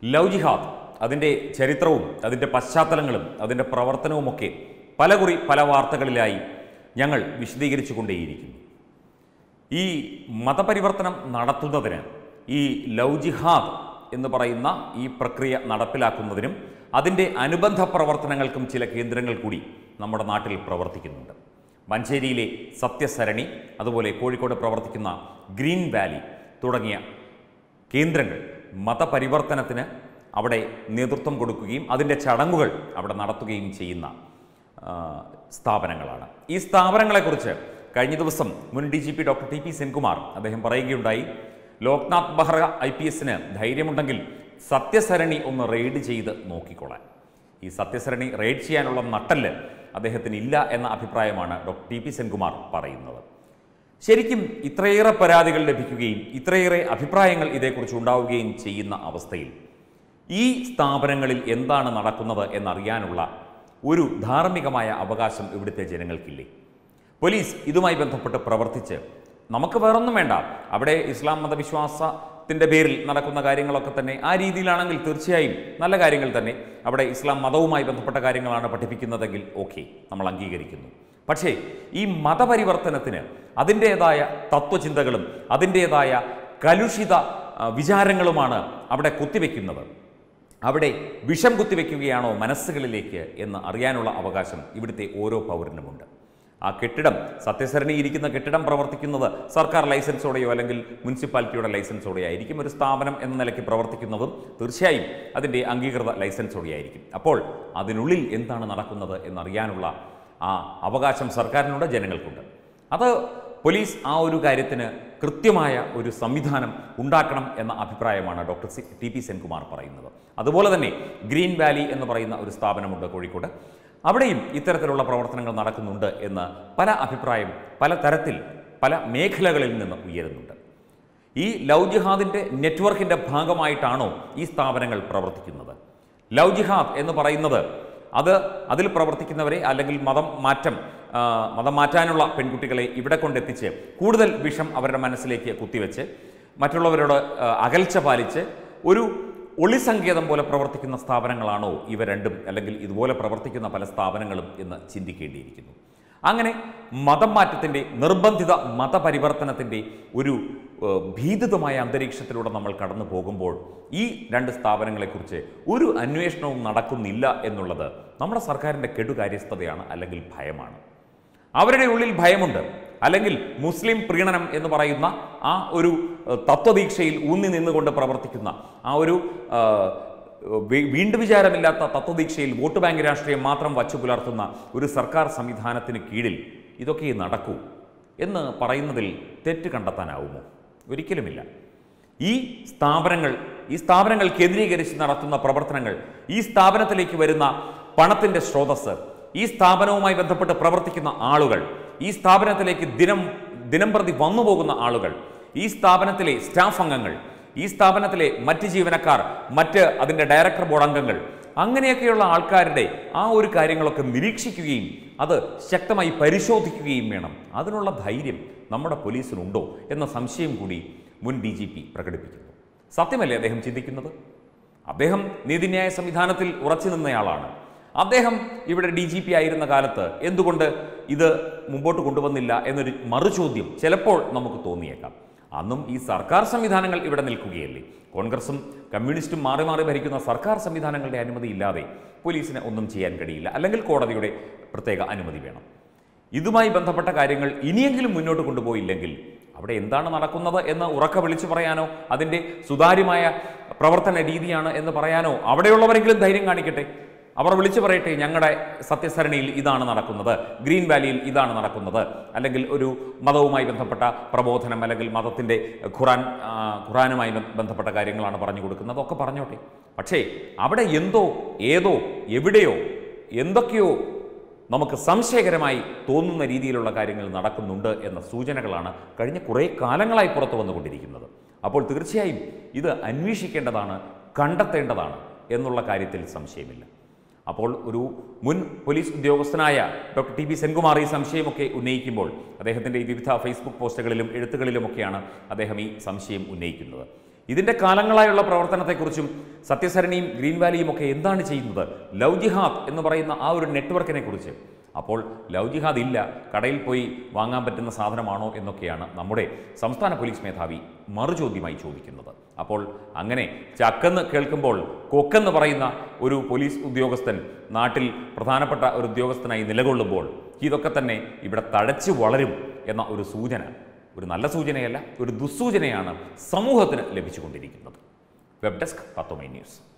love ജിഹാദ് അതിൻ്റെ ചരിത്രവും അതിൻ്റെ പശ്ചാത്തലങ്ങളും അതിൻ്റെ പ്രവർത്തനവുമൊക്കെ പലകുറി പല വാർത്തകളിലായി ഞങ്ങൾ വിശദീകരിച്ചു കൊണ്ടേയിരിക്കുന്നു ഈ മതപരിവർത്തനം നടത്തുന്നതിന് ഈ ലവ് ജിഹാദ് എന്ന് പറയുന്ന ഈ പ്രക്രിയ നടപ്പിലാക്കുന്നതിനും അതിൻ്റെ അനുബന്ധ പ്രവർത്തനങ്ങൾക്കും ചില കേന്ദ്രങ്ങൾ കൂടി നമ്മുടെ നാട്ടിൽ പ്രവർത്തിക്കുന്നുണ്ട് മഞ്ചേരിയിലെ സത്യസരണി അതുപോലെ കോഴിക്കോട് പ്രവർത്തിക്കുന്ന ഗ്രീൻ വാലി തുടങ്ങിയ കേന്ദ്രങ്ങൾ മതപരിവർത്തനത്തിന് അവിടെ നേതൃത്വം കൊടുക്കുകയും അതിൻ്റെ ചടങ്ങുകൾ അവിടെ നടത്തുകയും ചെയ്യുന്ന ആ, സ്ഥാപനങ്ങളാണ് ഈ സ്ഥാപനങ്ങളെക്കുറിച്ച് കഴിഞ്ഞ ദിവസം മുൻ D G P doctor T P Senkumar അദ്ദേഹം പറയുകയുണ്ടായി ലോക്നാഥ് ബെഹ്റ ഐ പി എസിന് ധൈര്യമുണ്ടെങ്കിൽ സത്യസരണി ഒന്ന് റെയ്ഡ് ചെയ്ത് നോക്കിക്കോളാൻ ഈ സത്യസരണി റെയ്ഡ് ചെയ്യാനുള്ള നട്ടല് അദ്ദേഹത്തിന് ഇല്ല എന്ന അഭിപ്രായമാണ് ഡോക്ടർ ടി പി സെൻകുമാർ പറയുന്നത് ശരിക്കും ഇത്രയേറെ പരാതികൾ ലഭിക്കുകയും ഇത്രയേറെ അഭിപ്രായങ്ങൾ ഇതേക്കുറിച്ച് ഉണ്ടാവുകയും ചെയ്യുന്ന അവസ്ഥയിൽ ഈ സ്ഥാപനങ്ങളിൽ എന്താണ് നടക്കുന്നത് എന്നറിയാനുള്ള ഒരു ധാർമ്മികമായ അവകാശം ഇവിടുത്തെ ജനങ്ങൾക്കില്ലേ പോലീസ് ഇതുമായി ബന്ധപ്പെട്ട് പ്രവർത്തിച്ച് നമുക്ക് വേറൊന്നും വേണ്ട അവിടെ ഇസ്ലാം മതവിശ്വാസത്തിൻ്റെ പേരിൽ നടക്കുന്ന കാര്യങ്ങളൊക്കെ തന്നെ ആ രീതിയിലാണെങ്കിൽ തീർച്ചയായും നല്ല കാര്യങ്ങൾ തന്നെ അവിടെ ഇസ്ലാം മതവുമായി ബന്ധപ്പെട്ട കാര്യങ്ങളാണ് പഠിപ്പിക്കുന്നതെങ്കിൽ ഓക്കെ നമ്മൾ അംഗീകരിക്കുന്നു പക്ഷേ ഈ മതപരിവർത്തനത്തിന് അതിൻ്റേതായ തത്വചിന്തകളും അതിൻ്റേതായ കലുഷിത ആ, വിചാരങ്ങളുമാണ് അവിടെ കുത്തിവെക്കുന്നത് അവിടെ വിഷം കുത്തിവെക്കുകയാണോ മനസ്സുകളിലേക്ക് എന്ന് അറിയാനുള്ള അവകാശം ഇവിടുത്തെ ഓരോ പൗരനുമുണ്ട് ആ കെട്ടിടം സത്യസരണി ഇരിക്കുന്ന കെട്ടിടം പ്രവർത്തിക്കുന്നത് സർക്കാർ ലൈസൻസോടെയോ അല്ലെങ്കിൽ മുനിസിപ്പാലിറ്റിയുടെ ലൈസൻസോടെയോ ആയിരിക്കും ഒരു സ്ഥാപനം എന്ന നിലയ്ക്ക് പ്രവർത്തിക്കുന്നതും തീർച്ചയായും അതിൻ്റെ അംഗീകൃത ലൈസൻസോടെ ആയിരിക്കും അപ്പോൾ അതിനുള്ളിൽ എന്താണ് നടക്കുന്നത് എന്നറിയാനുള്ള ആ അവകാശം സർക്കാരിനുണ്ട് ജനങ്ങൾക്കുണ്ട് അത് പോലീസ് ആ ഒരു കാര്യത്തിന് കൃത്യമായ ഒരു സംവിധാനം ഉണ്ടാക്കണം എന്ന അഭിപ്രായമാണ് doctor C T P Senkumar പറയുന്നത് അതുപോലെ തന്നെ ഗ്രീൻ വാലി എന്ന് പറയുന്ന ഒരു സ്ഥാപനമുണ്ട് കോഴിക്കോട് അവിടെയും ഇത്തരത്തിലുള്ള പ്രവർത്തനങ്ങൾ നടക്കുന്നുണ്ട് എന്ന് പല അഭിപ്രായം പല തരത്തിൽ പല മേഖലകളിൽ നിന്ന് ഉയരുന്നുണ്ട് ഈ ലവ് ജിഹാദിൻ്റെ നെറ്റ്വർക്കിൻ്റെ ഭാഗമായിട്ടാണോ ഈ സ്ഥാപനങ്ങൾ പ്രവർത്തിക്കുന്നത് ലവ് ജിഹാദ് എന്ന് പറയുന്നത് അത് അതിൽ പ്രവർത്തിക്കുന്നവരെ അല്ലെങ്കിൽ മതം മാറ്റം ആ, മതം മാറ്റാനുള്ള പെൺകുട്ടികളെ ഇവിടെ കൊണ്ടെത്തിച്ച് കൂടുതൽ വിഷം അവരുടെ മനസ്സിലേക്ക് കുത്തിവെച്ച് മറ്റുള്ളവരോട് ആ, അകൽച്ച പാലിച്ച് ഒരു ഒളിസങ്കേതം പോലെ പ്രവർത്തിക്കുന്ന സ്ഥാപനങ്ങളാണോ ഇവ രണ്ടും അല്ലെങ്കിൽ ഇതുപോലെ പ്രവർത്തിക്കുന്ന പല സ്ഥാപനങ്ങളും എന്ന് ചിന്തിക്കേണ്ടിയിരിക്കുന്നു അങ്ങനെ മതം മാറ്റത്തിൻ്റെ നിർബന്ധിത മതപരിവർത്തനത്തിൻ്റെ ഒരു ഏഹ്, ഭീതിതമായ അന്തരീക്ഷത്തിലൂടെ നമ്മൾ കടന്നു പോകുമ്പോൾ ഈ രണ്ട് സ്ഥാപനങ്ങളെക്കുറിച്ച് ഒരു അന്വേഷണവും നടക്കുന്നില്ല എന്നുള്ളത് നമ്മുടെ സർക്കാരിൻ്റെ കെടുകാര്യസ്ഥതയാണ് അല്ലെങ്കിൽ ഭയമാണ് അവരുടെ ഉള്ളിൽ ഭയമുണ്ട് അല്ലെങ്കിൽ മുസ്ലിം പ്രീണനം എന്ന് പറയുന്ന ആ ഒരു ഏഹ്, തത്വദീക്ഷയിൽ ഊന്നി നിന്നുകൊണ്ട് പ്രവർത്തിക്കുന്ന ആ ഒരു ഏഹ്, വീ- വീണ്ടും വിചാരമില്ലാത്ത തത്വദീക്ഷയിൽ വോട്ട് ബാങ്ക് രാഷ്ട്രീയം മാത്രം വച്ചു പുലർത്തുന്ന ഒരു സർക്കാർ സംവിധാനത്തിന് കീഴിൽ ഇതൊക്കെ നടക്കൂ എന്ന് പറയുന്നതിൽ തെറ്റ് കണ്ടെത്താനാവുമോ ഒരിക്കലുമില്ല ഈ സ്ഥാപനങ്ങൾ ഈ സ്ഥാപനങ്ങൾ കേന്ദ്രീകരിച്ച് നടത്തുന്ന പ്രവർത്തനങ്ങൾ ഈ സ്ഥാപനത്തിലേക്ക് വരുന്ന പണത്തിൻ്റെ സ്രോതസ് ഈ സ്ഥാപനവുമായി ബന്ധപ്പെട്ട് പ്രവർത്തിക്കുന്ന ആളുകൾ ഈ സ്ഥാപനത്തിലേക്ക് ദിനം ദിനം പ്രതി വന്നു പോകുന്ന ആളുകൾ ഈ സ്ഥാപനത്തിലെ സ്റ്റാഫ് അംഗങ്ങൾ ഈ സ്ഥാപനത്തിലെ മറ്റ് ജീവനക്കാർ മറ്റ് അതിൻ്റെ ഡയറക്ടർ ബോർഡ് അംഗങ്ങൾ അങ്ങനെയൊക്കെയുള്ള ആൾക്കാരുടെ ആ ഒരു കാര്യങ്ങളൊക്കെ നിരീക്ഷിക്കുകയും അത് ശക്തമായി പരിശോധിക്കുകയും വേണം അതിനുള്ള ധൈര്യം നമ്മുടെ പോലീസിനുണ്ടോ എന്ന സംശയം കൂടി മുൻ ഡി ജി പി പ്രകടിപ്പിക്കുന്നു സത്യമല്ലേ അദ്ദേഹം ചിന്തിക്കുന്നത് അദ്ദേഹം നീതിന്യായ സംവിധാനത്തിൽ ഉറച്ചു നിന്നയാളാണ് അദ്ദേഹം ഇവിടെ ഡി ജി പി ആയിരുന്ന കാലത്ത് എന്തുകൊണ്ട് ഇത് മുമ്പോട്ട് കൊണ്ടുവന്നില്ല എന്നൊരു മറുചോദ്യം ചിലപ്പോൾ നമുക്ക് തോന്നിയേക്കാം അന്നും ഈ സർക്കാർ സംവിധാനങ്ങൾ ഇവിടെ നിൽക്കുകയല്ലേ കോൺഗ്രസും കമ്മ്യൂണിസ്റ്റും മാറി മാറി ഭരിക്കുന്ന സർക്കാർ സംവിധാനങ്ങളുടെ അനുമതി ഇല്ലാതെ പോലീസിന് ഒന്നും ചെയ്യാൻ കഴിയില്ല അല്ലെങ്കിൽ കോടതിയുടെ പ്രത്യേക അനുമതി വേണം ഇതുമായി ബന്ധപ്പെട്ട കാര്യങ്ങൾ ഇനിയെങ്കിലും മുന്നോട്ട് കൊണ്ടുപോയില്ലെങ്കിൽ അവിടെ എന്താണ് നടക്കുന്നത് എന്ന് ഉറക്ക വിളിച്ചു പറയാനോ അതിൻ്റെ സുതാര്യമായ പ്രവർത്തന രീതിയാണ് എന്ന് പറയാനോ അവിടെയുള്ളവരെങ്കിലും ധൈര്യം കാണിക്കട്ടെ അവർ വിളിച്ചു പറയട്ടെ ഞങ്ങളുടെ സത്യസരണിയിൽ ഇതാണ് നടക്കുന്നത് ഗ്രീൻ വാലിയിൽ ഇതാണ് നടക്കുന്നത് അല്ലെങ്കിൽ ഒരു മതവുമായി ബന്ധപ്പെട്ട പ്രബോധനം അല്ലെങ്കിൽ മതത്തിൻ്റെ ഖുറാൻ ആ, ഖുറാനുമായി ബ- ബന്ധപ്പെട്ട കാര്യങ്ങളാണ് പറഞ്ഞു കൊടുക്കുന്നത് ഒക്കെ പറഞ്ഞോട്ടെ പക്ഷേ അവിടെ എന്തോ ഏതോ എവിടെയോ എന്തൊക്കെയോ നമുക്ക് സംശയകരമായി തോന്നുന്ന രീതിയിലുള്ള കാര്യങ്ങൾ നടക്കുന്നുണ്ട് എന്ന സൂചനകളാണ് കഴിഞ്ഞ കുറേ കാലങ്ങളായി പുറത്തു വന്നുകൊണ്ടിരിക്കുന്നത് അപ്പോൾ തീർച്ചയായും ഇത് അന്വേഷിക്കേണ്ടതാണ് കണ്ടെത്തേണ്ടതാണ് എന്നുള്ള കാര്യത്തിൽ സംശയമില്ല അപ്പോൾ ഒരു മുൻ പോലീസ് ഉദ്യോഗസ്ഥനായ ഡോക്ടർ ടി പി സെൻകുമാർ ഈ സംശയമൊക്കെ ഉന്നയിക്കുമ്പോൾ അദ്ദേഹത്തിൻ്റെ ഈ വിവിധ ഫേസ്ബുക്ക് പോസ്റ്റുകളിലും എഴുത്തുകളിലുമൊക്കെയാണ് അദ്ദേഹം ഈ സംശയം ഉന്നയിക്കുന്നത് ഇതിൻ്റെ കാലങ്ങളായുള്ള പ്രവർത്തനത്തെക്കുറിച്ചും സത്യസരണിയും ഗ്രീൻ വാലിയും ഒക്കെ എന്താണ് ചെയ്യുന്നത് ലവ് ജിഹാദ് എന്ന് പറയുന്ന ആ ഒരു നെറ്റ്വർക്കിനെ കുറിച്ച് അപ്പോൾ ലവ് ജിഹാദ് ഇല്ല കടയിൽ പോയി വാങ്ങാൻ പറ്റുന്ന സാധനമാണോ എന്നൊക്കെയാണ് നമ്മുടെ സംസ്ഥാന പോലീസ് മേധാവി മറുചോദ്യമായി ചോദിക്കുന്നത് അപ്പോൾ അങ്ങനെ ചക്കെന്ന് കേൾക്കുമ്പോൾ കൊക്കെന്ന് പറയുന്ന ഒരു പോലീസ് ഉദ്യോഗസ്ഥൻ നാട്ടിൽ പ്രധാനപ്പെട്ട ഒരു ഉദ്യോഗസ്ഥനായി നിലകൊള്ളുമ്പോൾ ഇതൊക്കെ തന്നെ ഇവിടെ തഴച്ചു വളരും എന്ന ഒരു സൂചന ഒരു നല്ല സൂചനയല്ല ഒരു ദുസ്സൂചനയാണ് സമൂഹത്തിന് ലഭിച്ചുകൊണ്ടിരിക്കുന്നത് വെബ് ഡെസ്ക് പത്തോമൈ ന്യൂസ്